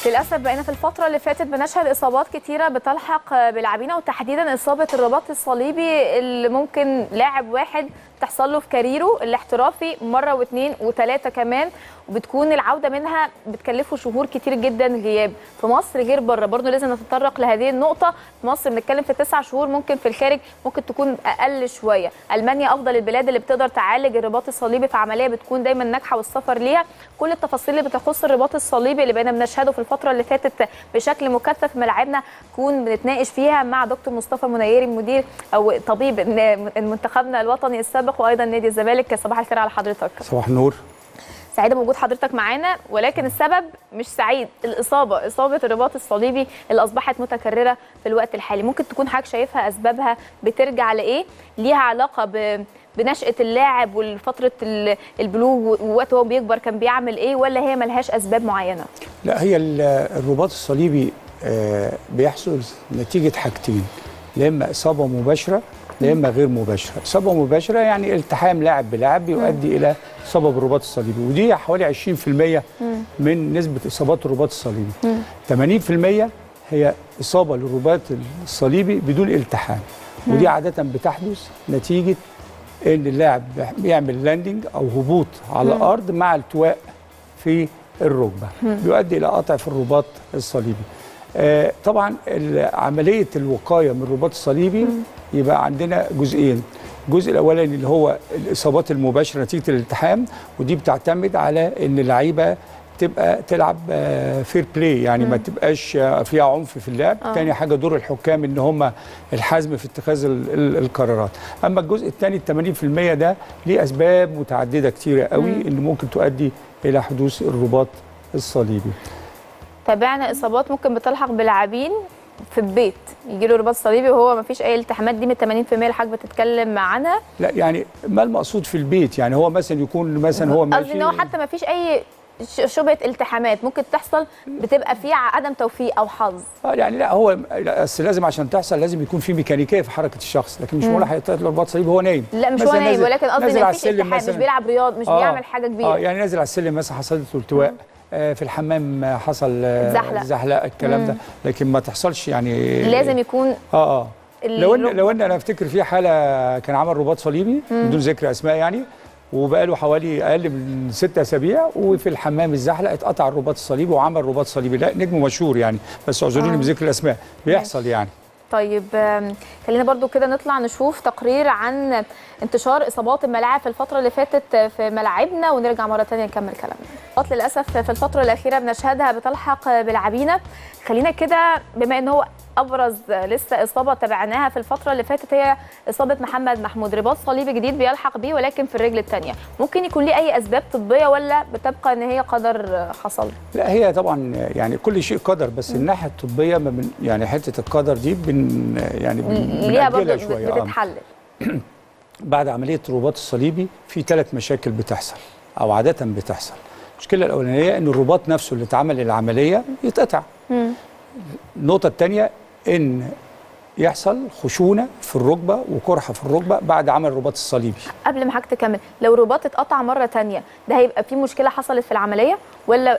للاسف بقينا في الفتره اللي فاتت بنشهد اصابات كتيره بتلحق بلاعبينا وتحديدا اصابه الرباط الصليبي اللي ممكن لاعب واحد تحصل له في كاريره الاحترافي مره واثنين وثلاثه كمان وبتكون العوده منها بتكلفه شهور كتير جدا غياب في مصر غير بره برضه لازم نتطرق لهذه النقطه في مصر بنتكلم في تسع شهور ممكن في الخارج ممكن تكون اقل شويه المانيا افضل البلاد اللي بتقدر تعالج الرباط الصليبي في عمليه بتكون دايما ناجحه والسفر ليها كل التفاصيل اللي بتخص الرباط الصليبي اللي بقينا بنشهده في الفتره اللي فاتت بشكل مكثف في ملاعبنا نكون بنتناقش فيها مع دكتور مصطفى منيري مدير او طبيب منتخبنا الوطني السابق وايضا نادي الزمالك صباح الخير على حضرتك صباح النور سعيده بوجود حضرتك معانا ولكن السبب مش سعيد الاصابه اصابه الرباط الصليبي اللي اصبحت متكرره في الوقت الحالي ممكن تكون حضرتك شايفها اسبابها بترجع لايه ليها علاقه ب بنشأة اللاعب وفترة البلوغ ووقت هو بيكبر كان بيعمل ايه ولا هي ملهاش اسباب معينة؟ لا هي الرباط الصليبي بيحصل نتيجة حاجتين يا اما اصابة مباشرة يا اما غير مباشره، اصابه مباشره يعني التحام لاعب بلاعب بيؤدي الى اصابه بالرباط الصليبي ودي حوالي 20% من نسبه اصابات الرباط الصليبي. 80% هي اصابه للرباط الصليبي بدون التحام ودي عاده بتحدث نتيجه ان اللاعب بيعمل لاندنج او هبوط على الارض مع التواء في الركبه بيؤدي الى قطع في الرباط الصليبي. آه طبعا عمليه الوقايه من الرباط الصليبي يبقى عندنا جزئين الجزء الاولاني اللي هو الاصابات المباشره نتيجه الالتحام ودي بتعتمد على ان اللعيبه تبقى تلعب فير بلاي يعني مم. ما تبقاش فيها عنف في اللعب آه. تاني حاجه دور الحكام ان هم الحزم في اتخاذ ال ال القرارات اما الجزء الثاني ال 80% ده ليه اسباب متعدده كتيره قوي مم. اللي ممكن تؤدي الى حدوث الرباط الصليبي تابعنا اصابات ممكن بتلحق بلاعبين في البيت يجي له رباط صليبي وهو ما فيش اي التحامات دي من 80% اللي حضرتك بتتكلم عنها لا يعني ما المقصود في البيت يعني هو مثلا يكون مثلا هو ماشي قصدي ان هو حتى ما فيش اي شبهه التحامات ممكن تحصل بتبقى في عدم توفيق او حظ اه يعني لا هو بس لازم عشان تحصل لازم يكون في ميكانيكيه في حركه الشخص لكن مش معقول هيتقطع له رباط صليبي وهو نايم لا مش هو نايم ولكن قصدي ما فيش التحام مش بيلعب رياض مش آه بيعمل حاجه كبيره اه يعني نازل على السلم مثلا حصلت له التواء آه في الحمام حصل زحلق زحلق الكلام مم. ده لكن ما تحصلش يعني لازم يكون اه اه لو ان لو ان انا افتكر في حاله كان عمل رباط صليبي بدون ذكر اسماء يعني وبقى له حوالي اقل من ست اسابيع وفي الحمام الزحلق اتقطع الرباط الصليبي وعمل رباط صليبي لا نجم مشهور يعني بس اعذروني آه. بذكر الاسماء بيحصل يعني طيب خلينا برضو كده نطلع نشوف تقرير عن انتشار اصابات الملاعب في الفتره اللي فاتت في ملاعبنا ونرجع مره ثانيه نكمل كلامنا للاسف في الفتره الاخيره بنشهدها بتلحق بلاعبينا خلينا كده بما ان هو ابرز لسه اصابه تابعناها في الفتره اللي فاتت هي اصابه محمد محمود رباط صليبي جديد بيلحق بيه ولكن في الرجل الثانيه ممكن يكون ليه اي اسباب طبيه ولا بتبقى ان هي قدر حصل لا هي طبعا يعني كل شيء قدر بس م. الناحيه الطبيه ما من يعني حته القدر دي بن يعني ليها برضه شويه بتتحلل بعد عمليه الرباط الصليبي في ثلاث مشاكل بتحصل او عاده بتحصل المشكله الاولانيه ان الرباط نفسه اللي اتعمل للعمليه يتقطع النقطه الثانيه ان يحصل خشونه في الركبه وقرحه في الركبه بعد عمل الرباط الصليبي قبل ما حضرتك تكمل لو الرباط اتقطع مره ثانيه ده هيبقى في مشكله حصلت في العمليه ولا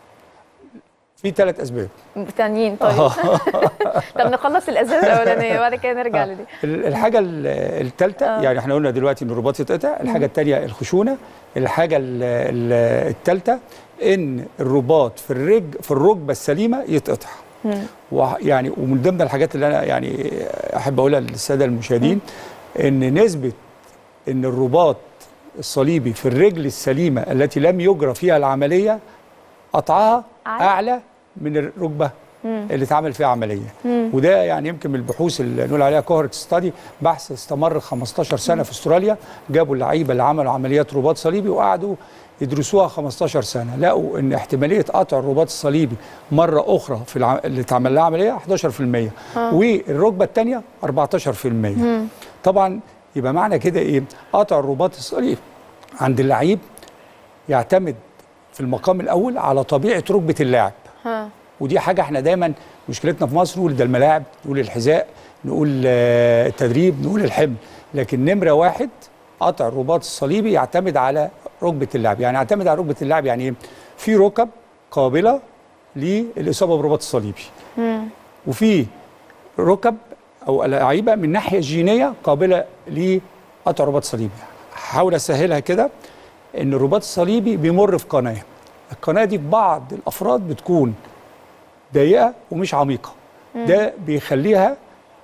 في ثلاث اسباب تانيين طيب طب نخلص الاسباب الاولانيه وبعد كده نرجع لدي الحاجه الثالثه آه. يعني احنا قلنا دلوقتي ان الرباط يتقطع الحاجه الثانيه الخشونه الحاجه الثالثه ان الرباط في الرج في الركبه السليمه يتقطع ويعني ومن ضمن الحاجات اللي انا يعني احب اقولها للساده المشاهدين ان نسبه ان الرباط الصليبي في الرجل السليمه التي لم يجرى فيها العمليه قطعها اعلى من الركبه اللي اتعمل فيها عمليه مم. وده يعني يمكن من البحوث اللي نقول عليها كوهرت ستادي بحث استمر 15 سنه مم. في استراليا جابوا اللعيبه اللي عملوا عمليات رباط صليبي وقعدوا يدرسوها 15 سنه لقوا ان احتماليه قطع الرباط الصليبي مره اخرى في الع... اللي اتعمل لها عمليه 11% آه. والركبه الثانيه 14% مم. طبعا يبقى معنى كده ايه قطع الرباط الصليبي عند اللعيب يعتمد في المقام الاول على طبيعه ركبه اللاعب ها. ودي حاجه احنا دايما مشكلتنا في مصر نقول ده الملاعب نقول الحذاء نقول آه التدريب نقول الحمل لكن نمره واحد قطع الرباط الصليبي يعتمد على ركبه اللاعب يعني يعتمد على ركبه اللاعب يعني ايه في ركب قابله للاصابه بالرباط الصليبي وفي ركب او لعيبه من الناحيه الجينيه قابله لقطع الرباط الصليبي هحاول اسهلها كده ان الرباط الصليبي بيمر في قناه القناه دي في بعض الافراد بتكون ضيقه ومش عميقه ده بيخليها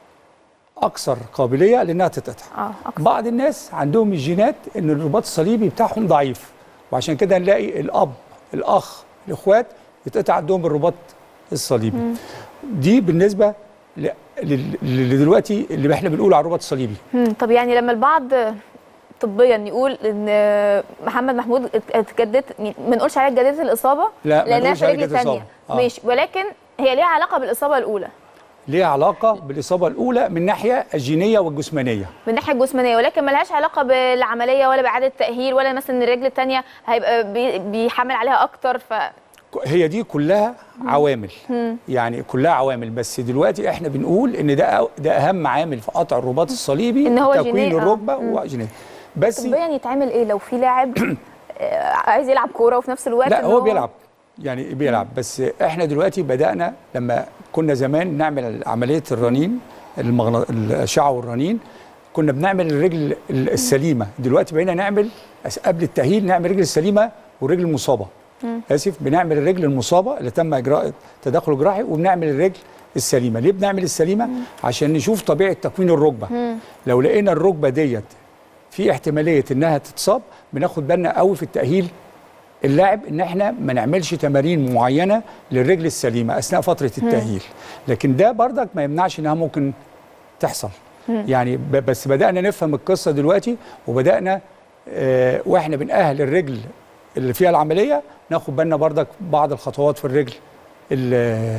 اكثر قابليه لانها تتقطع اه أكثر. بعض الناس عندهم الجينات ان الرباط الصليبي بتاعهم ضعيف وعشان كده نلاقي الاب الاخ الاخوات يتقطع عندهم الرباط الصليبي دي بالنسبه ل- لل- اللي دلوقتي اللي احنا بنقول على الرباط الصليبي مم. طب يعني لما البعض طبيا يقول ان محمد محمود ات- اتجدد ما نقولش عليها اتجددت الاصابه لا، ما لانها نقولش في عليها رجل اتجددت ثانيه الإصابة. آه. ماشي ولكن هي ليها علاقه بالاصابه الاولى ليها علاقه بالاصابه الاولى من الناحيه الجينيه والجسمانيه من الناحيه الجسمانيه ولكن ملهاش علاقه بالعمليه ولا باعاده تاهيل ولا مثلا الرجل الثانيه هيبقى بي- بيحمل عليها اكتر ف هي دي كلها عوامل يعني كلها عوامل بس دلوقتي احنا بنقول ان ده أو- ده اهم عامل في قطع الرباط الصليبي إن هو تكوين جيني- آه. الركبه وجينيه بس طبيا يتعمل ايه لو في لاعب آه، عايز يلعب كوره وفي نفس الوقت لا إن هو بيلعب يعني بيلعب بس احنا دلوقتي بدانا لما كنا زمان نعمل عمليه الرنين المغن... الاشعه والرنين كنا بنعمل الرجل السليمه دلوقتي بقينا نعمل أس- قبل التاهيل نعمل الرجل السليمه والرجل المصابه اسف بنعمل الرجل المصابه اللي تم اجراء تدخل جراحي وبنعمل الرجل السليمه ليه بنعمل السليمه عشان نشوف طبيعه تكوين الركبه لو لقينا الركبه ديت في احتماليه انها تتصاب بناخد بالنا قوي في التاهيل اللاعب ان احنا ما نعملش تمارين معينه للرجل السليمه اثناء فتره التاهيل لكن ده بردك ما يمنعش انها ممكن تحصل يعني ب- بس بدانا نفهم القصه دلوقتي وبدانا آه واحنا بنأهل الرجل اللي فيها العمليه ناخد بالنا بردك بعض الخطوات في الرجل ال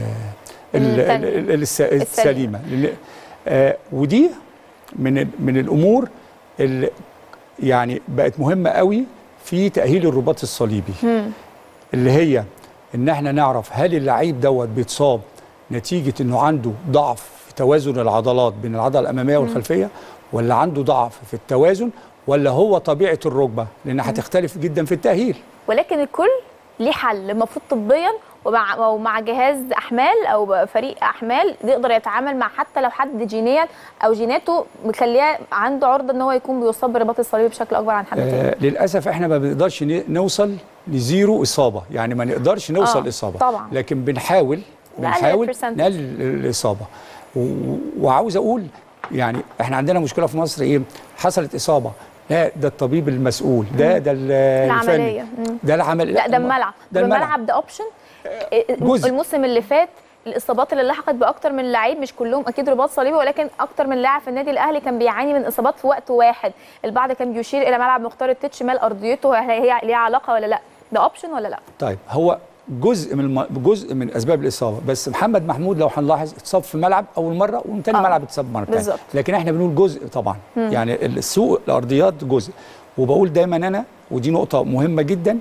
ال- التانية. ال- ال- الس- السليمه لأن- آه ودي من ال- من الامور اللي يعني بقت مهمه قوي في تاهيل الرباط الصليبي اللي هي ان احنا نعرف هل اللعيب دوت بيتصاب نتيجه انه عنده ضعف في توازن العضلات بين العضله الاماميه والخلفيه ولا عنده ضعف في التوازن ولا هو طبيعه الركبه لان هتختلف جدا في التاهيل ولكن الكل ليه حل المفروض طبيا ومع ومع جهاز احمال او فريق احمال يقدر يتعامل مع حتى لو حد جينيا او جيناته مخليه عنده عرضه ان هو يكون بيصاب بالرباط الصليبي بشكل اكبر عن حد تاني آه للاسف احنا ما بنقدرش ن- نوصل لزيرو اصابه يعني ما نقدرش نوصل آه، اصابه طبعا. لكن بنحاول نقلل بنحاول الpercentage. نقلل الاصابه و- وعاوز اقول يعني احنا عندنا مشكله في مصر ايه حصلت اصابه لا ده الطبيب المسؤول ده ده ال- العملية. الفني مم. ده العمل لا ده الملعب ده طب الملعب الملعب ده اوبشن جزء. الموسم اللي فات الاصابات اللي لحقت باكتر من لعيب مش كلهم اكيد رباط صليبي ولكن اكتر من لاعب في النادي الاهلي كان بيعاني من اصابات في وقت واحد البعض كان بيشير الى ملعب مختار التتش مال ارضيته هل هي ليها علاقه ولا لا ده اوبشن ولا لا طيب هو جزء من الم... جزء من اسباب الاصابه بس محمد محمود لو هنلاحظ اتصاب في ملعب اول مره وتاني آه. ملعب اتصاب مره ثانيه بالظبط. لكن احنا بنقول جزء طبعا يعني السوق الارضيات جزء وبقول دايما انا ودي نقطه مهمه جدا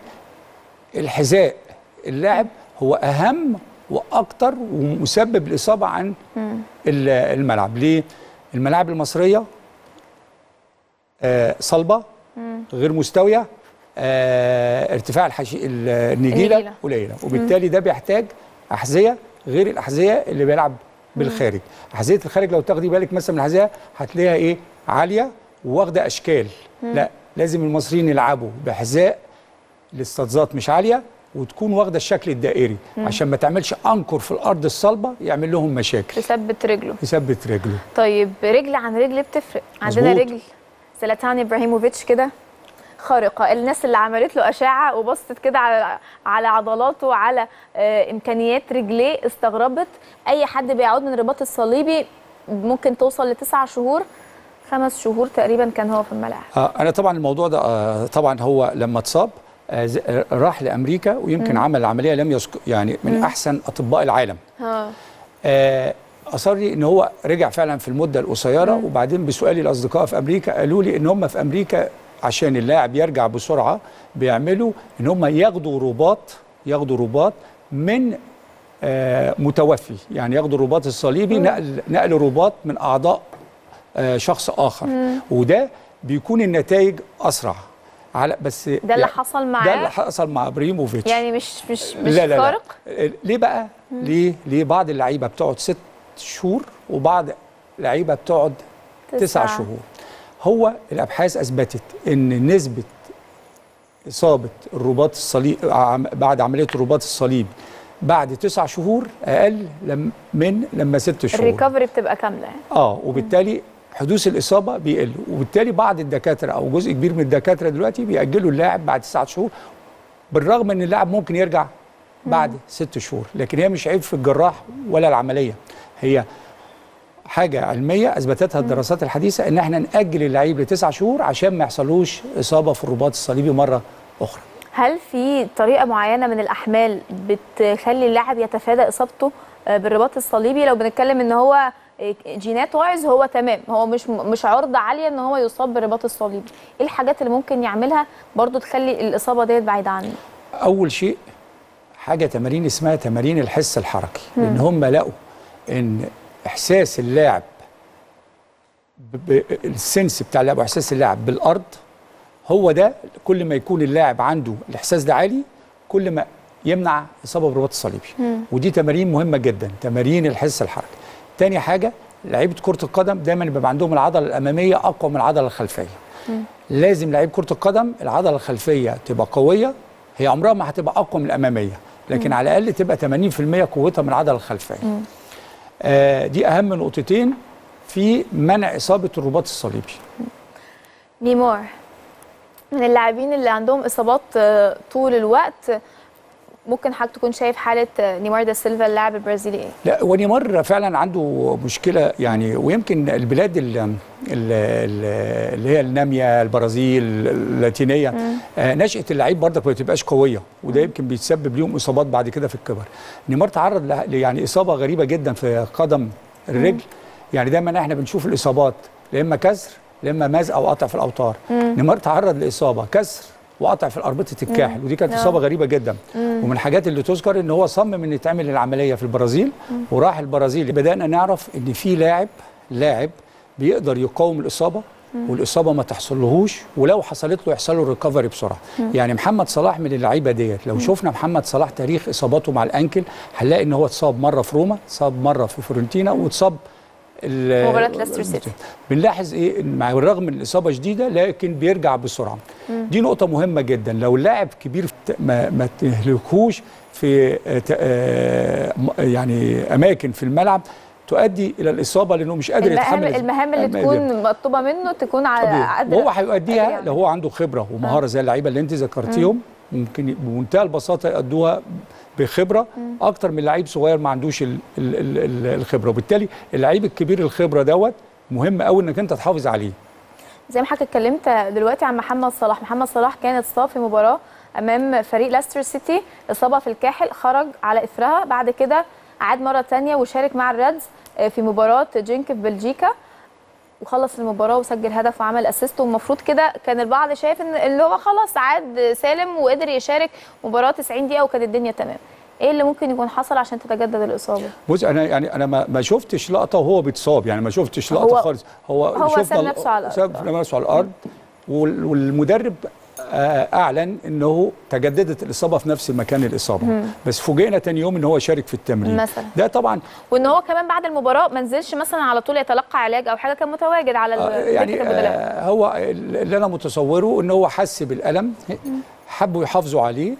الحذاء اللاعب هو اهم واكتر ومسبب الاصابه عن ال- الملعب ليه الملاعب المصريه آه صلبه غير مستويه آه ارتفاع الحشي ال- النجيله النجيلة. قليله وبالتالي ده بيحتاج احذيه غير الاحذيه اللي بيلعب بالخارج احذيه الخارج لو تاخدي بالك مثلا من الاحذيه هتلاقيها ايه عاليه واخده اشكال لا لازم المصريين يلعبوا بحذاء الاستاذات مش عاليه وتكون واخده الشكل الدائري عشان ما تعملش انكر في الارض الصلبه يعمل لهم مشاكل تثبت رجله يثبت رجله طيب رجل عن رجل بتفرق عندنا مظبوط. رجل زلاتان ابراهيموفيتش كده خارقه الناس اللي عملت له اشعه وبصت كده على على عضلاته وعلى آه، امكانيات رجليه استغربت اي حد بيعود من الرباط الصليبي ممكن توصل لتسع شهور خمس شهور تقريبا كان هو في الملعب آه انا طبعا الموضوع ده آه طبعا هو لما اتصاب آه ز- آه، راح لامريكا ويمكن عمل العمليه لم يسك يعني من احسن اطباء العالم ها آه اصر لي ان هو رجع فعلا في المده القصيره وبعدين بسؤالي الاصدقاء في امريكا قالوا لي ان هم في امريكا عشان اللاعب يرجع بسرعه بيعملوا ان هم ياخدوا رباط ياخدوا رباط من آه متوفي يعني ياخدوا الرباط الصليبي نقل نقل رباط من اعضاء آه شخص اخر وده بيكون النتائج اسرع على بس ده اللي يعني حصل ده اللي معاه حصل مع ابراهيموفيتش يعني مش مش مش لا لا لا خارق ليه بقى ليه ليه بعض اللعيبه بتقعد ست شهور وبعض لعيبه بتقعد تسع تسعة. شهور هو الابحاث اثبتت ان نسبه اصابه الرباط الصليبي بعد عمليه الرباط الصليبي بعد تسع شهور اقل لم من لما ست شهور الريكفري بتبقى كامله يعني اه وبالتالي حدوث الاصابه بيقل وبالتالي بعض الدكاتره او جزء كبير من الدكاتره دلوقتي بيأجلوا اللاعب بعد تسعة شهور بالرغم ان اللاعب ممكن يرجع بعد ست شهور لكن هي مش عيب في الجراح ولا العمليه هي حاجه علميه اثبتتها الدراسات الحديثه ان احنا نأجل اللعيب لتسع شهور عشان ما يحصلوش اصابه في الرباط الصليبي مره اخرى هل في طريقه معينه من الاحمال بتخلي اللاعب يتفادى اصابته آه، بالرباط الصليبي لو بنتكلم ان هو آه، جينات وايز هو تمام هو مش مش عرضه عاليه ان هو يصاب بالرباط الصليبي ايه الحاجات اللي ممكن يعملها برضو تخلي الاصابه ديت بعيده عنه اول شيء حاجه تمارين اسمها تمارين الحس الحركي لان هم لقوا ان احساس اللاعب ب- ب- السنس بتاع اللاعب واحساس اللاعب بالارض هو ده كل ما يكون اللاعب عنده الاحساس ده عالي كل ما يمنع اصابه بالرباط الصليبي ودي تمارين مهمه جدا تمارين الحس الحركي تاني حاجه لعيبه كره القدم دايما بيبقى عندهم العضله الاماميه اقوى من العضله الخلفيه لازم لعيب كره القدم العضله الخلفيه تبقى قويه هي عمرها ما هتبقى اقوى من الاماميه لكن على الاقل تبقى 80% قوتها من العضله الخلفيه آه دي اهم نقطتين في منع اصابه الرباط الصليبي نيمار من اللاعبين اللي عندهم اصابات آه، طول الوقت ممكن حضرتك تكون شايف حاله آه، نيمار دا سيلفا اللاعب البرازيلي ايه لا ونيمار فعلا عنده مشكله يعني ويمكن البلاد ال- ال- ال- اللي هي الناميه البرازيل اللاتينيه آه، نشاه اللعيب برضك ما بتبقاش قويه وده يمكن بيتسبب ليهم اصابات بعد كده في الكبر نيمار تعرض ل- ل- يعني اصابه غريبه جدا في قدم الرجل يعني دايما احنا بنشوف الاصابات يا اما كسر يا اما مزق او قطع في الاوتار نيمار تعرض لاصابه كسر وقطع في اربطه الكاحل ودي كانت آه. اصابه غريبه جدا ومن الحاجات اللي تذكر ان هو صمم ان يتعمل العمليه في البرازيل وراح البرازيل بدانا نعرف ان في لاعب لاعب بيقدر يقاوم الاصابه والاصابه ما تحصلهوش ولو حصلت له يحصل له ريكفري بسرعه يعني محمد صلاح من اللعيبه ديت لو شفنا محمد صلاح تاريخ اصاباته مع الانكل هنلاقي ان هو اتصاب مره في روما اتصاب مره في فورنتينا واتصاب ال- مباراة ليستر سيتي. بنلاحظ ايه إن مع الرغم من الاصابه شديده لكن بيرجع بسرعه دي نقطه مهمه جدا لو اللاعب كبير ت- ما, ما تهلكوش في آه، ت- آه، م- يعني اماكن في الملعب تؤدي الى الاصابه لانه مش قادر المهام يتحمل المهام اللي المهام دي. تكون مطلوبه منه تكون على طبيعي. قد وهو هيؤديها قد لو هو عنده خبره ومهاره زي اللعيبه اللي انت ذكرتيهم ممكن ي- بمنتهى البساطه يأدوها بخبره اكتر من لعيب صغير ما عندوش ال ال ال ال الخبره وبالتالي اللعيب الكبير الخبره دوت مهم قوي انك انت تحافظ عليه زي ما حضرتك اتكلمت دلوقتي عن محمد صلاح محمد صلاح كان اتصاب في مباراه امام فريق لاستر سيتي اصابه في الكاحل خرج على اثرها بعد كده عاد مره تانية وشارك مع الريدز آه، في مباراه جينك في بلجيكا وخلص المباراه وسجل هدف وعمل اسيست والمفروض كده كان البعض شايف ان اللي هو خلاص عاد سالم وقدر يشارك مباراه 90 دقيقه وكانت الدنيا تمام ايه اللي ممكن يكون حصل عشان تتجدد الاصابه بص انا يعني انا ما, ما شفتش لقطه وهو بيتصاب يعني ما شفتش لقطه هو- خالص هو هو شفنا ساب ال- نفسه على الأرض. ساب نفسه على الارض وال- والمدرب آه، اعلن انه تجددت الاصابه في نفس مكان الاصابه بس فوجئنا تاني يوم ان هو شارك في التمرين مثلا. ده طبعا وان هو كمان بعد المباراه ما نزلش مثلا على طول يتلقى علاج او حاجه كان متواجد على آه، ال- يعني دكة البدلاء. آه، هو اللي انا متصوره ان هو حس بالالم حبوا يحافظوا عليه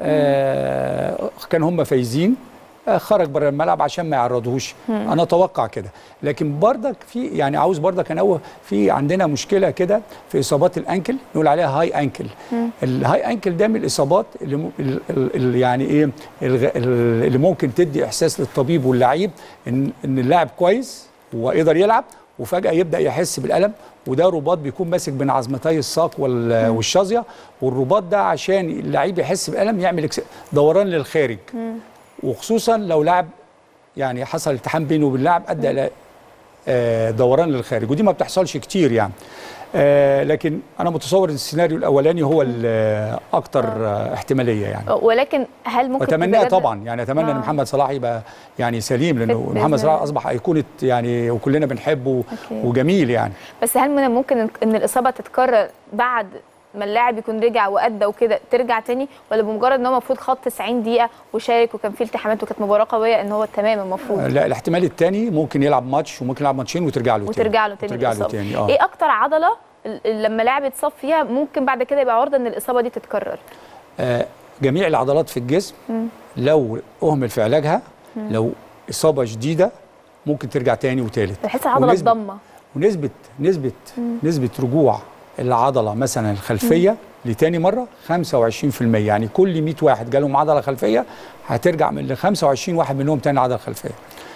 آه، كان هم فايزين آه، خرج بره الملعب عشان ما يعرضوش انا اتوقع كده لكن بردك في يعني عاوز بردك انوه في عندنا مشكله كده في اصابات الانكل نقول عليها هاي انكل الهاي انكل ده من الاصابات اللي, م- ال- ال- اللي يعني ايه الغ- ال- اللي ممكن تدي احساس للطبيب واللعيب ان ان اللاعب كويس ويقدر يلعب وفجاه يبدا يحس بالالم وده رباط بيكون ماسك بين عظمتي الساق وال- والشظيه والرباط ده عشان اللعيب يحس بالالم يعمل إكس- دوران للخارج وخصوصا لو لاعب يعني حصل التحام بينه وبين لاعب ادى الى آه، دوران للخارج ودي ما بتحصلش كتير يعني آه، لكن انا متصور ان السيناريو الاولاني هو الاكثر احتماليه يعني ولكن هل ممكن واتمناها تتجدد- طبعا يعني اتمنى ان آه. محمد صلاح يبقى يعني سليم لانه بإذن محمد صلاح الله. اصبح ايقونه يعني وكلنا بنحبه أوكي. وجميل يعني بس هل من الممكن ان إن الاصابه تتكرر بعد ما اللاعب يكون رجع وادى وكده ترجع تاني ولا بمجرد ان هو المفروض خد 90 دقيقه وشارك وكان فيه التحامات وكانت مباراه قويه ان هو تمام المفروض لا الاحتمال الثاني ممكن يلعب ماتش وممكن يلعب ماتشين وترجع له تاني وترجع له تاني وترجع له الإصابة. تاني اه ايه اكتر عضله ال- ال- لما لاعب يتصاب فيها ممكن بعد كده يبقى عرضه ان الاصابه دي تتكرر آه، جميع العضلات في الجسم لو اهمل في علاجها لو اصابه شديده ممكن ترجع تاني وتالت بحس العضله ونسبة- الضمه ونسبه نسبه نسبه رجوع العضله مثلا الخلفيه لتاني مره 25% يعني كل 100 واحد جالهم عضله خلفيه هترجع من ل 25 واحد منهم تاني عضله خلفيه.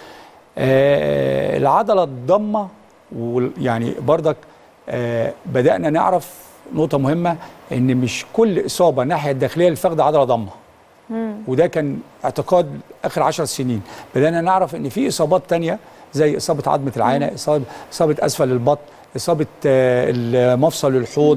آه العضله الضمه وال- يعني برضك آه بدانا نعرف نقطه مهمه ان مش كل اصابه الناحيه الداخليه للفخذ عضله ضمه. وده كان اعتقاد اخر عشر سنين بدأنا نعرف ان في اصابات تانية زي اصابه عظمه العانه اصابه اصابه اسفل البطن اصابه آه، المفصل الحوض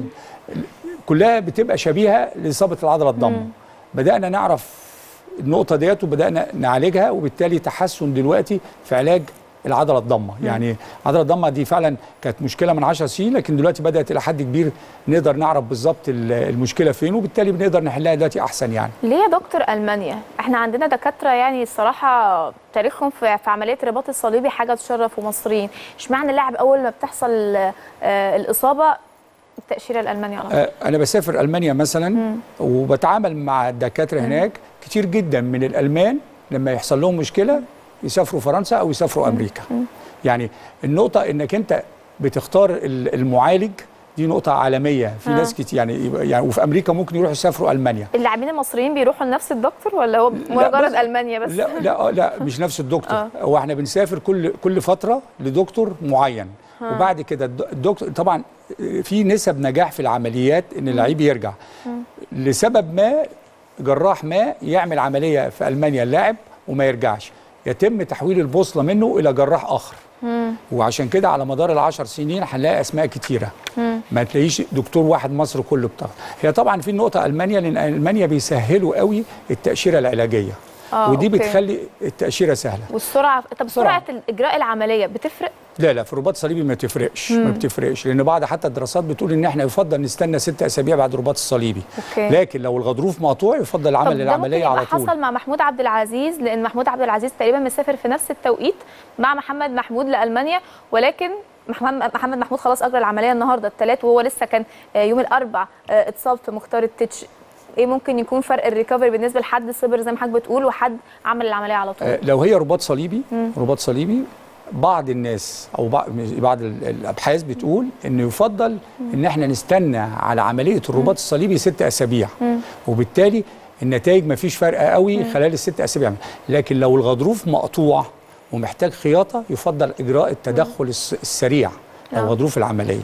كلها بتبقى شبيهه لاصابه العضله الضمه بدانا نعرف النقطه ديت وبدانا نعالجها وبالتالي تحسن دلوقتي في علاج العضله الضمه يعني العضله الضمه دي فعلا كانت مشكله من 10 سنين لكن دلوقتي بدات الى حد كبير نقدر نعرف بالظبط ال- المشكله فين وبالتالي بنقدر نحلها دلوقتي احسن يعني ليه يا دكتور المانيا احنا عندنا دكاتره يعني الصراحه تاريخهم في, في عمليه الرباط الصليبي حاجه تشرف ومصريين اشمعنى اللاعب اول ما بتحصل آه، الاصابه التاشيره الالمانيا على طول آه، انا بسافر المانيا مثلا وبتعامل مع الدكاتره هناك كتير جدا من الالمان لما يحصل لهم مشكله يسافروا فرنسا او يسافروا امريكا يعني النقطه انك انت بتختار ال- المعالج دي نقطه عالميه في آه. ناس كتير يعني يعني وفي امريكا ممكن يروحوا يسافروا المانيا اللاعبين المصريين بيروحوا لنفس الدكتور ولا هو مجرد بص- المانيا بس لا لا آه، لا مش نفس الدكتور آه. هو احنا بنسافر كل كل فتره لدكتور معين وبعد كده الد- الدكتور طبعا في نسب نجاح في العمليات ان اللعيب يرجع لسبب ما جراح ما يعمل عمليه في المانيا اللاعب وما يرجعش يتم تحويل البوصله منه الى جراح اخر وعشان كده على مدار العشر سنين هنلاقي اسماء كتيره ما تلاقيش دكتور واحد مصر كله بتاع هي طبعا في نقطه المانيا لان المانيا بيسهلوا قوي التاشيره العلاجيه آه، ودي أوكي. بتخلي التاشيره سهله والسرعه طب سرعة. سرعه اجراء العمليه بتفرق لا لا في الرباط الصليبي ما بتفرقش ما بتفرقش لان بعض حتى الدراسات بتقول ان احنا يفضل نستنى ست اسابيع بعد الرباط الصليبي أوكي. لكن لو الغضروف مقطوع يفضل طب العمل ده ممكن العمليه يبقى على طول حصل مع محمود عبد العزيز لان محمود عبد العزيز تقريبا مسافر في نفس التوقيت مع محمد محمود لالمانيا ولكن محمد محمد محمود خلاص اجرى العمليه النهارده الثلاث وهو لسه كان آه، يوم الاربع آه، اتصاب في مختار التتش ايه ممكن يكون فرق الريكفري بالنسبه لحد صبر زي ما حضرتك بتقول وحد عمل العمليه على طول آه، لو هي رباط صليبي رباط صليبي بعض الناس او بعض مش- بعض ال- الابحاث بتقول انه يفضل ان احنا نستنى على عمليه الرباط الصليبي ست اسابيع وبالتالي النتائج ما فيش فرق قوي خلال الست اسابيع لكن لو الغضروف مقطوع ومحتاج خياطه يفضل اجراء التدخل الس- السريع لو آه. غضروف العمليه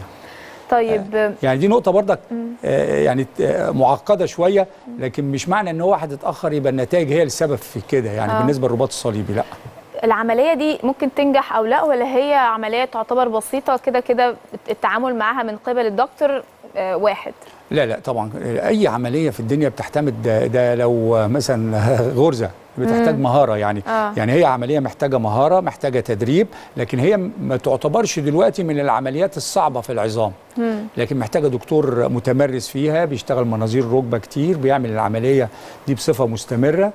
طيب آه، يعني دي نقطة برضك آه يعني آه معقدة شوية لكن مش معنى ان هو واحد اتأخر يبقى النتائج هي السبب في كده يعني آه. آه. بالنسبة للرباط الصليبي لا العمليه دي ممكن تنجح او لا ولا هي عمليه تعتبر بسيطه كده كده التعامل معاها من قبل الدكتور آه، واحد لا لا طبعا اي عملية في الدنيا بتعتمد ده, ده لو آه، مثلا غرزة بتحتاج مهارة يعني آه. يعني هي عملية محتاجة مهارة محتاجة تدريب لكن هي ما تعتبرش دلوقتي من العمليات الصعبة في العظام لكن محتاجة دكتور متمرس فيها بيشتغل مناظير ركبة كتير بيعمل العملية دي بصفة مستمرة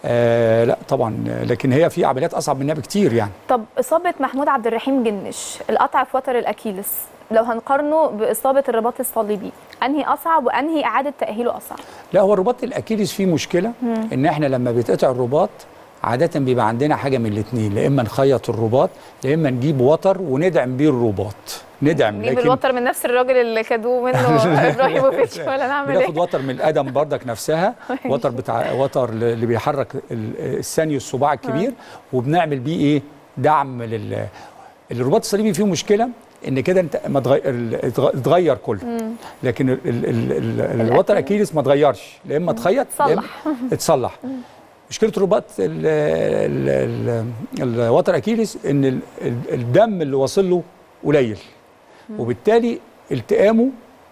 آه لا طبعا لكن هي في عمليات أصعب منها بكتير يعني طب إصابة محمود عبد الرحيم جنش القطع في وتر الأكيلس لو هنقارنه بإصابة الرباط الصليبي أنهي أصعب وأنهي إعادة تأهيله أصعب؟ لا هو الرباط الاكيليس فيه مشكله ان احنا لما بيتقطع الرباط عاده بيبقى عندنا حاجه من الاثنين لا اما نخيط الرباط لا اما نجيب وتر وندعم بيه الرباط ندعم نجيب الوتر من نفس الراجل اللي خدوه منه ابراهيموفيتش ولا نعمل بناخد ايه؟ وتر من القدم بردك نفسها وتر بتاع وتر اللي بيحرك ال- الثاني الصباع الكبير وبنعمل بيه ايه دعم لل الرباط الصليبي فيه مشكله ان كده انت ما تغير اتغير كله لكن ال ال ال ال الوتر اكيليس ما اتغيرش لا اما اتخيط يا إما اتصلح مشكله الرباط ال- ال- ال- الوتر اكيليس ان ال- ال- الدم اللي واصل له قليل وبالتالي التئامه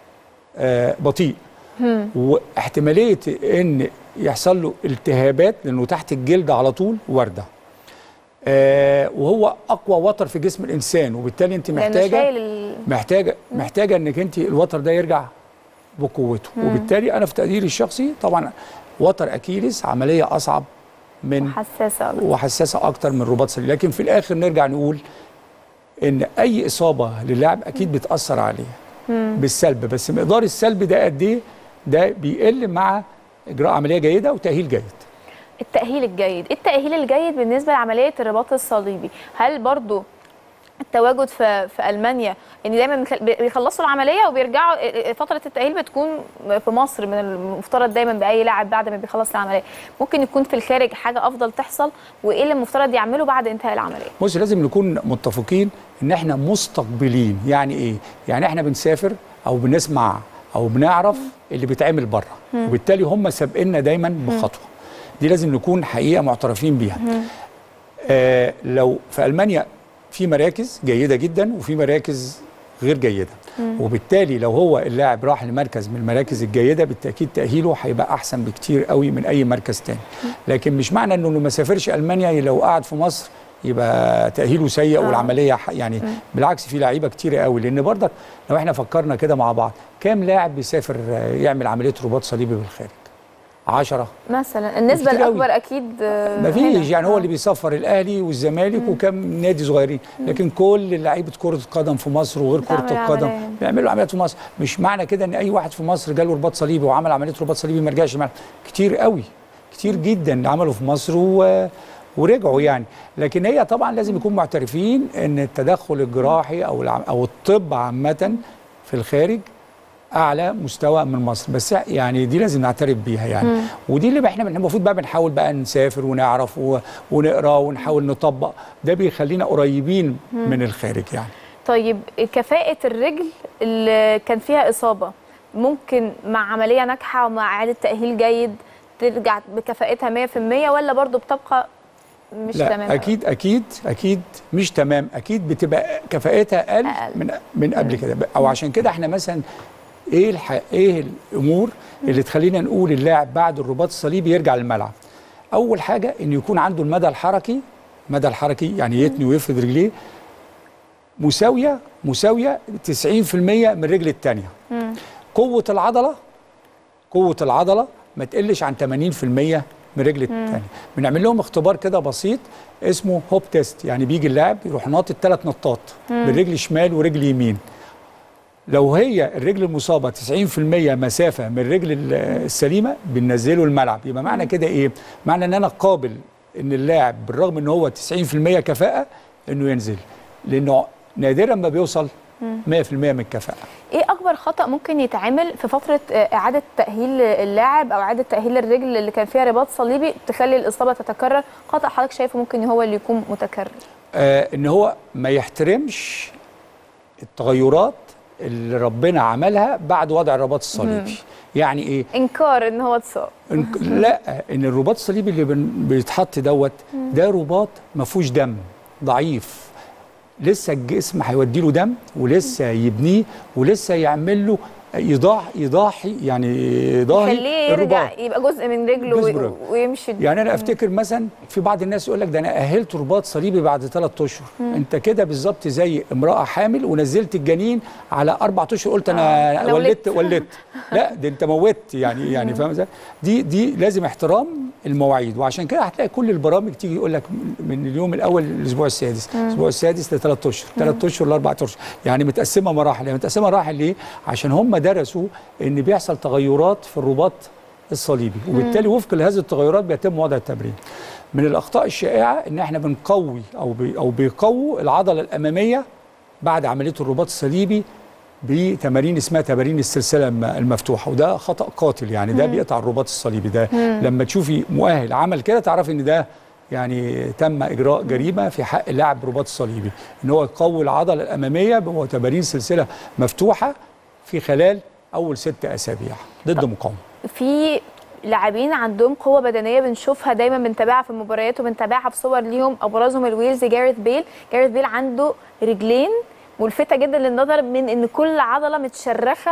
آه، بطيء واحتماليه ان يحصل له التهابات لانه تحت الجلد على طول وارده آه، وهو اقوى وتر في جسم الانسان وبالتالي انت لأنه محتاجه شايل ال... محتاجه محتاجه انك انت الوتر ده يرجع بقوته وبالتالي انا في تقديري الشخصي طبعا وتر اكيلس عمليه اصعب من حساسه أكتر. وحساسه اكتر من رباط صليبي لكن في الاخر نرجع نقول ان اي اصابه للاعب اكيد بتاثر عليه بالسلب بس مقدار السلب ده قد ايه ده بيقل مع اجراء عمليه جيده وتاهيل جيد التأهيل الجيد إيه التأهيل الجيد بالنسبة لعملية الرباط الصليبي هل برضو التواجد في في المانيا يعني دايما بيخ- بيخلصوا العمليه وبيرجعوا فتره التاهيل بتكون في مصر من المفترض دايما باي لاعب بعد ما بيخلص العمليه ممكن يكون في الخارج حاجه افضل تحصل وايه اللي المفترض يعمله بعد انتهاء العمليه بص لازم نكون متفقين ان احنا مستقبلين يعني ايه يعني احنا بنسافر او بنسمع او بنعرف اللي بيتعمل بره وبالتالي هم سابقنا دايما بخطوه دي لازم نكون حقيقه معترفين بيها آه لو في المانيا في مراكز جيده جدا وفي مراكز غير جيده وبالتالي لو هو اللاعب راح لمركز من المراكز الجيده بالتاكيد تاهيله هيبقى احسن بكتير قوي من اي مركز تاني لكن مش معنى انه ما سافرش المانيا لو قعد في مصر يبقى تاهيله سيء آه. والعمليه ح- يعني بالعكس في لعيبه كتير قوي لان برضك لو احنا فكرنا كده مع بعض كام لاعب بيسافر آه، يعمل عمليه رباط صليبي بالخارج 10 مثلا النسبه كتير قوي. الاكبر اكيد آه، ما هنا. فيش يعني هو آه. اللي بيسفر الاهلي والزمالك وكم نادي صغيرين لكن كل لعيبه كره قدم في مصر وغير كره بتعمل القدم عملية. بيعملوا عمليات في مصر مش معنى كده ان اي واحد في مصر جاله رباط صليبي وعمل عمليه رباط صليبي ما رجعش الملعب كتير قوي كتير جدا عملوا في مصر و... ورجعوا يعني لكن هي طبعا لازم يكون معترفين ان التدخل الجراحي او العم... او الطب عامه في الخارج اعلى مستوى من مصر بس يعني دي لازم نعترف بيها يعني مم. ودي اللي احنا المفروض بقى بنحاول بقى نسافر ونعرف و... ونقرا ونحاول نطبق ده بيخلينا قريبين من الخارج يعني طيب كفاءة الرجل اللي كان فيها إصابة ممكن مع عملية ناجحة ومع إعادة تأهيل جيد ترجع بكفاءتها 100% ولا برضو بتبقى مش لا تمام اكيد اكيد اكيد مش تمام اكيد بتبقى كفاءتها اقل أقل. من من قبل كده او عشان كده احنا مثلا ايه الح... ايه الامور اللي تخلينا نقول اللاعب بعد الرباط الصليبي يرجع للملعب اول حاجه انه يكون عنده المدى الحركي المدى الحركي يعني يتني ويفرد رجليه مساويه مساويه 90% من الرجل الثانيه مم. قوه العضله قوه العضله ما تقلش عن 80% من رجل الثانيه بنعمل لهم اختبار كده بسيط اسمه هوب تيست يعني بيجي اللاعب يروح ناطط ثلاث نطات بالرجل شمال ورجل يمين لو هي الرجل المصابه 90% مسافه من الرجل ال- السليمه بننزله الملعب يبقى معنى كده ايه معنى ان انا قابل ان اللاعب بالرغم ان هو 90% كفاءه انه ينزل لانه نادرا ما بيوصل 100% من الكفاءه إيه أكبر خطأ ممكن يتعمل في فترة آه، إعادة تأهيل اللاعب أو إعادة تأهيل الرجل اللي كان فيها رباط صليبي تخلي الإصابة تتكرر خطأ حضرتك شايفه ممكن هو اللي يكون متكرر آه ان هو ما يحترمش التغيرات اللي ربنا عملها بعد وضع الرباط الصليبي يعني ايه إنكار إن هو اتصاب إن لا ان الرباط الصليبي اللي بن- بيتحط دوت ده رباط ما فيهوش دم ضعيف لسه الجسم هيودي له دم ولسه يبنيه ولسه يعمل له يضاح يضاحي يعني يضاهي يخليه يرجع الرباط يبقى جزء من رجله جزء وي- من رجله. ويمشي يعني انا افتكر مثلا في بعض الناس يقول لك ده انا اهلت رباط صليبي بعد ثلاث اشهر انت كده بالظبط زي امراه حامل ونزلت الجنين على اربع اشهر قلت انا, آه، أنا ولدت ولدت. ولدت لا ده انت موتت يعني يعني فاهم ازاي دي دي لازم احترام المواعيد وعشان كده هتلاقي كل البرامج تيجي يقول لك من اليوم الاول للاسبوع السادس الاسبوع السادس لثلاث اشهر ثلاث اشهر لاربع اشهر يعني متقسمه مراحل يعني متقسمه مراحل ليه عشان هم درسوا ان بيحصل تغيرات في الرباط الصليبي وبالتالي وفق لهذه التغيرات بيتم وضع التمرين من الاخطاء الشائعه ان احنا بنقوي او بي او بيقووا العضله الاماميه بعد عمليه الرباط الصليبي بتمارين اسمها تمارين السلسله الم- المفتوحه وده خطا قاتل يعني ده بيقطع الرباط الصليبي ده لما تشوفي مؤهل عمل كده تعرفي ان ده يعني تم اجراء جريمه في حق اللاعب برباط الصليبي ان هو يقوي العضله الاماميه وهو تمارين سلسله مفتوحه في خلال اول ست اسابيع ضد مقاومه في لاعبين عندهم قوة بدنية بنشوفها دايما بنتابعها في المباريات وبنتابعها في صور ليهم أبرزهم الويلز جاريث بيل جاريث بيل عنده رجلين ملفتة جدا للنظر من إن كل عضلة متشرخة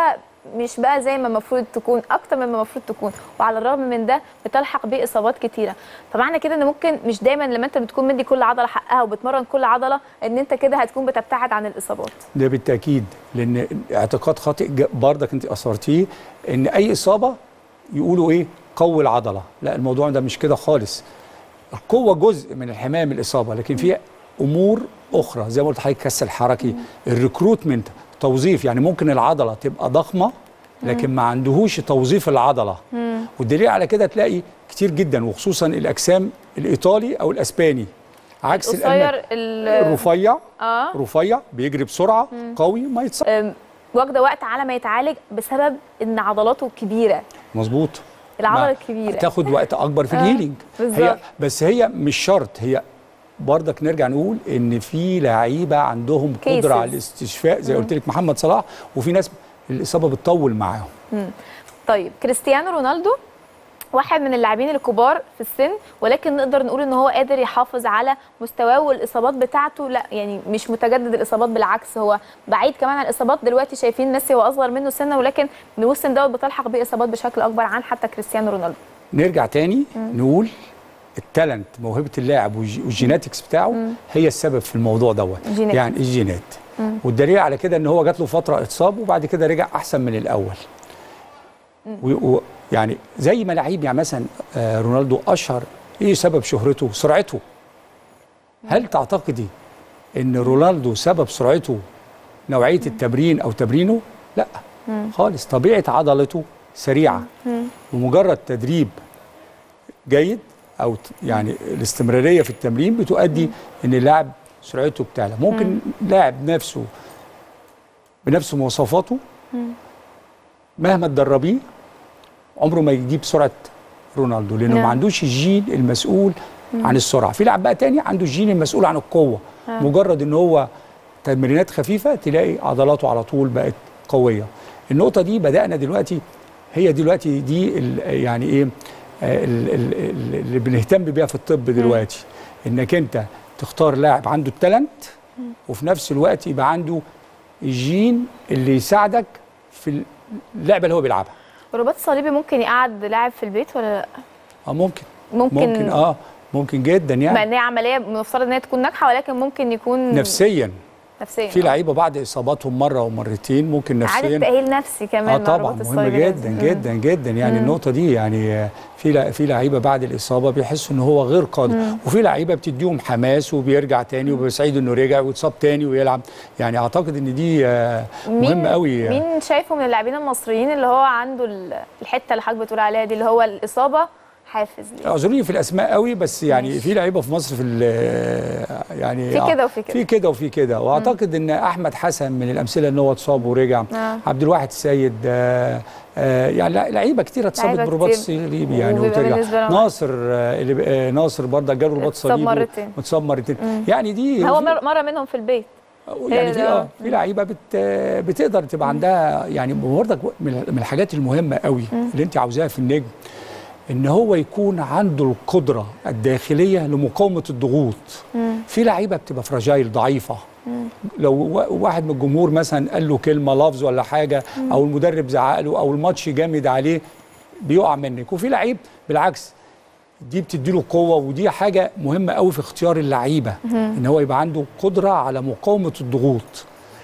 مش بقى زي ما المفروض تكون اكتر مما المفروض تكون وعلى الرغم من ده بتلحق بيه اصابات كتيره فمعنى كده ان ممكن مش دايما لما انت بتكون مدي كل عضله حقها وبتمرن كل عضله ان انت كده هتكون بتبتعد عن الاصابات ده بالتاكيد لان اعتقاد خاطئ ج- برضك انت اثرتيه ان اي اصابه يقولوا ايه قوي العضله لا الموضوع ده مش كده خالص القوه جزء من الحمايه من الاصابه لكن في امور اخرى زي ما قلت لحضرتك الكسر الحركي الريكروتمنت توظيف يعني ممكن العضله تبقى ضخمه لكن ما عندهوش توظيف العضله والدليل على كده تلاقي كتير جدا وخصوصا الاجسام الايطالي او الاسباني عكس الألمان. قصير ال- الرفيع اه رفيع بيجري بسرعه قوي ما يتصاب أم، واخده وقت على ما يتعالج بسبب ان عضلاته كبيره مظبوط العضله ما- الكبيره تاخد وقت اكبر في آه، الهيلينج بالظبط. هي بس هي مش شرط هي برضك نرجع نقول ان في لعيبه عندهم قدره Cases. على الاستشفاء زي قلت لك محمد صلاح وفي ناس الاصابه بتطول معاهم طيب كريستيانو رونالدو واحد من اللاعبين الكبار في السن ولكن نقدر نقول ان هو قادر يحافظ على مستواه والاصابات بتاعته لا يعني مش متجدد الاصابات بالعكس هو بعيد كمان عن الاصابات دلوقتي شايفين ميسي هو اصغر منه سنا ولكن الموسم دوت بتلحق بيه اصابات بشكل اكبر عن حتى كريستيانو رونالدو نرجع تاني نقول التالنت موهبه اللاعب والج- والجيناتكس بتاعه هي السبب في الموضوع دوت الجينات. يعني الجينات والدليل على كده ان هو جات له فتره اتصاب وبعد كده رجع احسن من الاول و- و- يعني زي ما لعيب يعني مثلا آه، رونالدو اشهر ايه سبب شهرته سرعته هل تعتقدي ان رونالدو سبب سرعته نوعيه التمرين او تمرينه لا خالص طبيعه عضلته سريعه ومجرد تدريب جيد او ت- يعني الاستمراريه في التمرين بتؤدي ان اللاعب سرعته بتعلى ممكن لاعب نفسه بنفس مواصفاته مهما تدربيه عمره ما يجيب سرعه رونالدو لانه نعم. ما عندوش الجين المسؤول عن السرعه في لاعب بقى تاني عنده الجين المسؤول عن القوه مجرد ان هو تمرينات خفيفه تلاقي عضلاته على طول بقت قويه النقطه دي بدانا دلوقتي هي دلوقتي دي ال- يعني ايه آه، ال- ال- ال- اللي بنهتم بيها في الطب دلوقتي انك انت تختار لاعب عنده التالنت وفي نفس الوقت يبقى عنده الجين اللي يساعدك في اللعبه اللي هو بيلعبها الرباط الصليبي ممكن يقعد لاعب في البيت ولا لا اه ممكن ممكن, ممكن اه ممكن جدا مع يعني ان هي عمليه مفترض ان هي تكون ناجحه ولكن ممكن يكون نفسيا نفسيا في لعيبه بعد اصاباتهم مره ومرتين ممكن عاده نفسيا تاهيل نفسي كمان اه مع طبعا الرباط مهمه الصليبي جدا لازم. جدا جدا يعني النقطه دي يعني آه، في لع- في لعيبه بعد الاصابه بيحسوا ان هو غير قادر وفي لعيبه بتديهم حماس وبيرجع تاني وبيبقى سعيد انه رجع ويتصاب تاني ويلعب يعني اعتقد ان دي آه، مهمه قوي مين شايفه من اللاعبين المصريين اللي هو عنده ال- الحته اللي حضرتك بتقول عليها دي اللي هو الاصابه حافز ليه اعذروني في الاسماء قوي بس يعني ماشي. في لعيبه في مصر في ال- يعني في كده وفي كده. في كده وفي كده واعتقد ان احمد حسن من الامثله ان هو اتصاب ورجع آه. عبد الواحد السيد آه آه يعني لع- لعيبه كتير اتصابت لعيبة برباط كتير. الصليبي يعني وبيبقى وترجع بالنسبة لهم- ناصر آه اللي ب- آه ناصر برضه جاله رباط اتصاب صليبي مرتين. متصاب مرتين يعني دي هو مر- مره منهم في البيت يعني هي في ده. اه في لعيبه بت بتقدر تبقى عندها يعني برضك من من الحاجات المهمه قوي اللي انت عاوزاها في النجم ان هو يكون عنده القدره الداخليه لمقاومه الضغوط في لعيبه بتبقى فراجايل ضعيفه لو وا- واحد من الجمهور مثلا قال له كلمه لفظ ولا حاجه او المدرب زعق له او الماتش جامد عليه بيقع منك وفي لعيب بالعكس دي بتديله قوه ودي حاجه مهمه قوي في اختيار اللعيبه ان هو يبقى عنده قدره على مقاومه الضغوط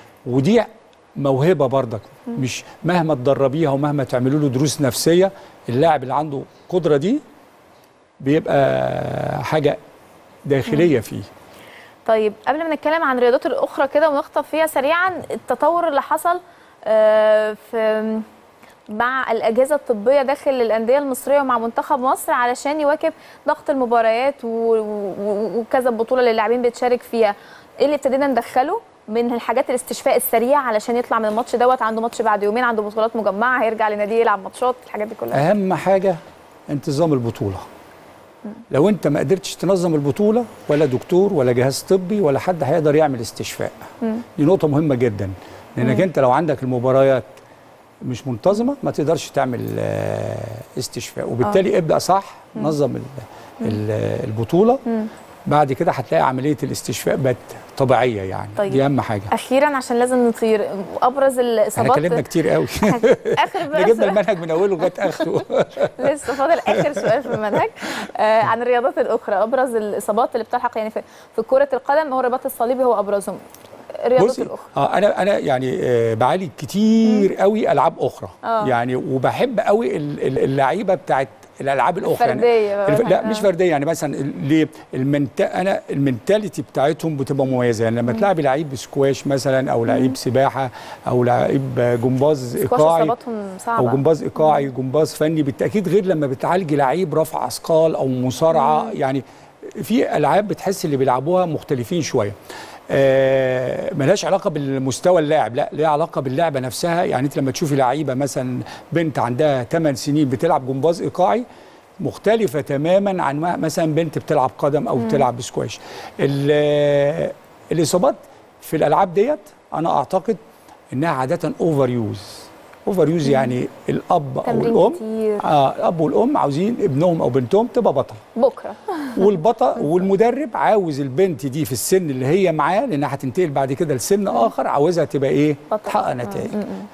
ودي موهبه برضك مش مهما تدربيها ومهما تعملوا له دروس نفسيه اللاعب اللي عنده القدره دي بيبقى حاجه داخليه فيه طيب قبل ما نتكلم عن الرياضات الاخرى كده ونخطف فيها سريعا التطور اللي حصل آه، في مع الاجهزه الطبيه داخل الانديه المصريه ومع منتخب مصر علشان يواكب ضغط المباريات و- و- وكذا بطوله اللي اللاعبين بتشارك فيها ايه اللي ابتدينا ندخله من الحاجات الاستشفاء السريع علشان يطلع من الماتش دوت عنده ماتش بعد يومين عنده بطولات مجمعه هيرجع لناديه يلعب ماتشات الحاجات دي كلها اهم حاجه انتظام البطوله لو انت ما قدرتش تنظم البطوله ولا دكتور ولا جهاز طبي ولا حد هيقدر يعمل استشفاء دي نقطه مهمه جدا لانك انت لو عندك المباريات مش منتظمه ما تقدرش تعمل آه، استشفاء وبالتالي ابدا صح نظم ال- ال- البطوله بعد كده هتلاقي عمليه الاستشفاء بقت طبيعيه يعني طيب. دي اهم حاجه اخيرا عشان لازم نطير ابرز احنا الاصابات اتكلمنا كتير قوي اخر احنا بقى جبنا سؤال. المنهج من اوله لغايه اخره لسه فاضل اخر سؤال في المنهج آه عن الرياضات الاخرى ابرز الاصابات اللي بتلحق يعني في, في كره القدم هو الرباط الصليبي هو ابرزهم الرياضات بصي الاخرى اه انا انا يعني آه بعالج كتير قوي العاب اخرى آه. يعني وبحب قوي ال- ال- اللعيبه بتاعت الالعاب الاخرى يعني فرديه بقى الف... لا آه. مش فرديه يعني مثلا ال- ليه المنت... انا المنتاليتي بتاعتهم بتبقى مميزه يعني لما تلعب لعيب سكواش مثلا او لعيب سباحه او لعيب جمباز سكواش ايقاعي اصاباتهم او صعبه جمباز ايقاعي جمباز فني بالتاكيد غير لما بتعالجي لعيب رفع اثقال او مصارعه يعني في العاب بتحس اللي بيلعبوها مختلفين شويه آه ملهاش علاقه بالمستوى اللاعب لا ليها علاقه باللعبه نفسها يعني انت لما تشوفي لعيبه مثلا بنت عندها 8 سنين بتلعب جمباز ايقاعي مختلفه تماما عن ما- مثلا بنت بتلعب قدم او بتلعب سكواش ال- الاصابات في الالعاب ديت انا اعتقد انها عاده اوفر يوز اوفر يوز يعني الاب او تمرين الام كتير اه الاب والام عاوزين ابنهم او بنتهم تبقى بطل بكره والبطل والمدرب عاوز البنت دي في السن اللي هي معاه لانها هتنتقل بعد كده لسن اخر عاوزها تبقى ايه بطل. تحقق نتائج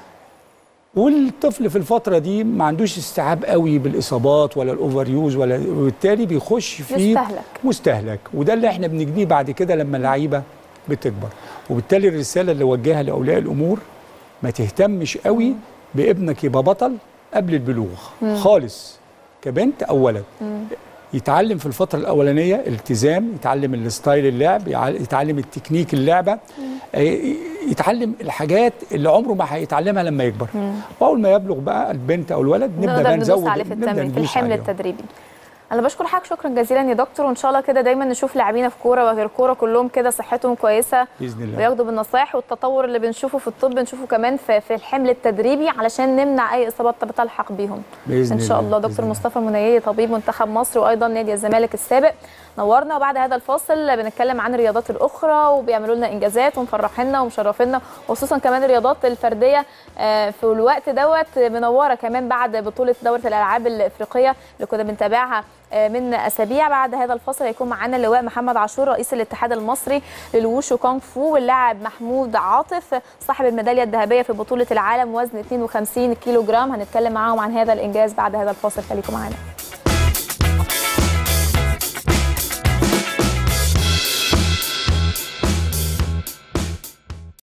والطفل في الفتره دي ما عندوش استيعاب قوي بالاصابات ولا الاوفر يوز ولا وبالتالي بيخش في يستهلك. مستهلك وده اللي احنا بنجنيه بعد كده لما اللعيبه بتكبر وبالتالي الرساله اللي وجهها لاولياء الامور ما تهتمش قوي بابنك يبقى بطل قبل البلوغ خالص كبنت او ولد يتعلم في الفترة الأولانية التزام يتعلم الستايل اللعب يع- يتعلم التكنيك اللعبة آه، يتعلم الحاجات اللي عمره ما هيتعلمها لما يكبر وأول ما يبلغ بقى البنت أو الولد نبدأ نقدر بقى ندوس نزود عليه في نبدأ التمرين في ندوس الحمل عليهم. التدريبي انا بشكر حضرتك شكرا جزيلا يا دكتور وان شاء الله كده دايما نشوف لاعبينا في كوره وغير كوره كلهم كده صحتهم كويسه بإذن الله وياخدوا بالنصائح والتطور اللي بنشوفه في الطب نشوفه كمان في, في الحمل التدريبي علشان نمنع اي اصابات بتلحق بيهم بإذن ان شاء الله، الله بإذن دكتور الله. مصطفى منيري طبيب منتخب مصر وايضا نادي الزمالك السابق نورنا وبعد هذا الفاصل بنتكلم عن الرياضات الاخرى وبيعملوا لنا انجازات ومفرحينا ومشرفينا وخصوصا كمان الرياضات الفرديه آه، في الوقت دوت منوره كمان بعد بطوله دوره الالعاب الافريقيه اللي كنا بنتابعها آه، من اسابيع بعد هذا الفصل هيكون معانا اللواء محمد عاشور رئيس الاتحاد المصري للوشو كونغ فو واللاعب محمود عاطف صاحب الميداليه الذهبيه في بطوله العالم وزن 52 كيلو جرام هنتكلم معاهم عن هذا الانجاز بعد هذا الفاصل خليكم معانا